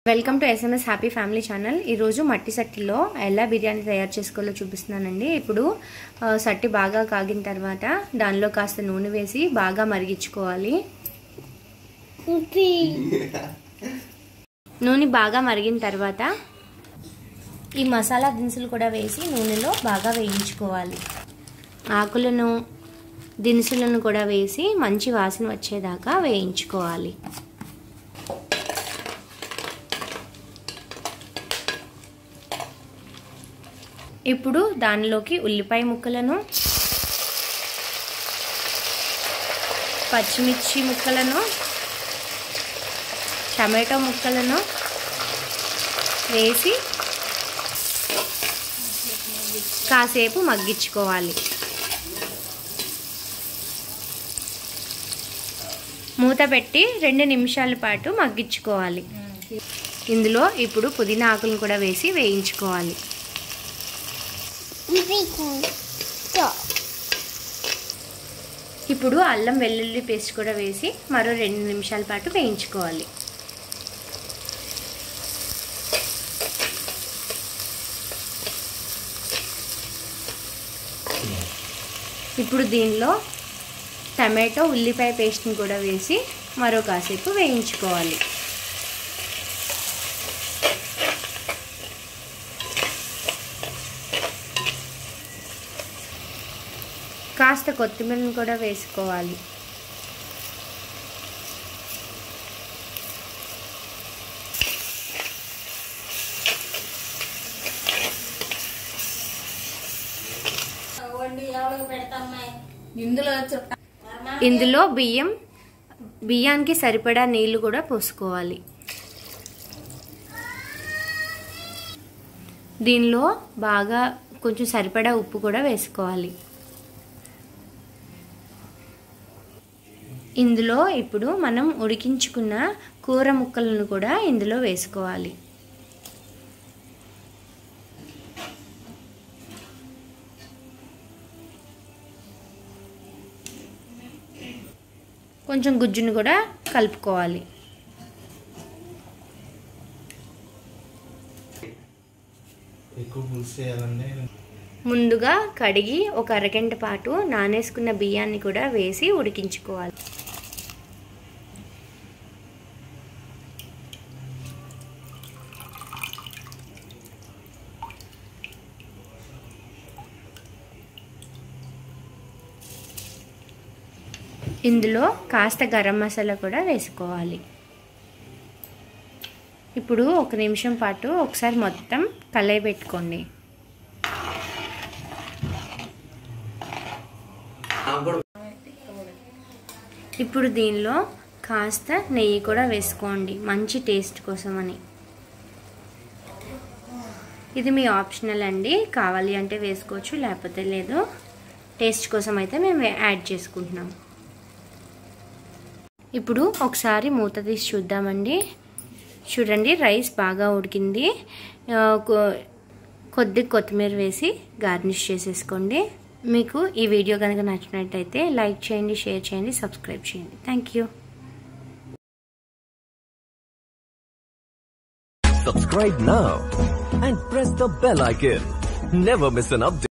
Welcome to SMS happy family channel ఈరోజు మట్టి సట్టిలో ఎలా బిర్యానీ తయారు చేసుకోవాలో చూపిస్తున్నానండి ఇప్పుడు ఆ, సట్టి బాగా కాగిన తర్వాత దానిలో కాస్త నూనె వేసి బాగా మరిగించుకోవాలి నూనె బాగా మరిగిన తర్వాత ఈ మసాలా దినుసులు కూడా వేసి నూనెలో బాగా వేయించుకోవాలి ఆకులను దినుసులను కూడా వేసి మంచి వాసన వచ్చేదాకా వేయించుకోవాలి ఇప్పుడు దానిలోకి ఉల్లిపాయ ముక్కలను పచ్చిమిర్చి ముక్కలను టమాటో ముక్కలను వేసి కాసేపు మగ్గించుకోవాలి మూత పెట్టి రెండు నిమిషాల పాటు మగ్గించుకోవాలి ఇందులో ఇప్పుడు పుదీనా ఆకులను కూడా వేసి వేయించుకోవాలి ఇప్పుడు అల్లం వెల్లుల్లి పేస్ట్ కూడా వేసి మరో రెండు నిమిషాల పాటు వేయించుకోవాలి ఇప్పుడు దీనిలో టమాటో ఉల్లిపాయ పేస్ట్ని కూడా వేసి మరో కాసేపు వేయించుకోవాలి కాస్త కొత్తిమీరను కూడా వేసుకోవాలి ఇందులో ఇందులో బియ్యం బియ్యానికి సరిపడా నీళ్లు కూడా పోసుకోవాలి దీనిలో బాగా కొంచెం సరిపడా ఉప్పు కూడా వేసుకోవాలి ఇందులో ఇప్పుడు మనం ఉడికించుకున్న కూర ముక్కలను కూడా ఇందులో వేసుకోవాలి కొంచెం గుజ్జును కూడా కలుపుకోవాలి ఎక్కువ పులుసు చేయాలండి ముందుగా కడిగి ఒక అరగంట పాటు నానేసుకున్న బియ్యాన్ని కూడా వేసి ఉడికించుకోవాలి ఇందులో కాస్త గరం మసాలా కూడా వేసుకోవాలి ఇప్పుడు ఒక నిమిషం పాటు ఒకసారి మొత్తం కలయి పెట్టుకోండి ఇప్పుడు దీనిలో కాస్త నెయ్యి కూడా వేసుకోండి మంచి టేస్ట్ కోసమని ఇది మీ ఆప్షనల్ అండి కావాలి అంటే వేసుకోవచ్చు లేకపోతే లేదు టేస్ట్ కోసం అయితే మేము యాడ్ చేసుకుంటున్నాం ఇప్పుడు ఒకసారి మూత తీసి చూద్దామండి చూడండి రైస్ బాగా ఉడికింది ఆ, కొ- కొద్ది కొత్తిమీర వేసి గార్నిష్ చేసేసుకోండి మీకు ఈ వీడియో కనుక నచ్చినట్టయితే లైక్ చేయండి షేర్ చేయండి సబ్స్క్రైబ్ చేయండి thank you Subscribe now and press the bell icon. Never miss an update.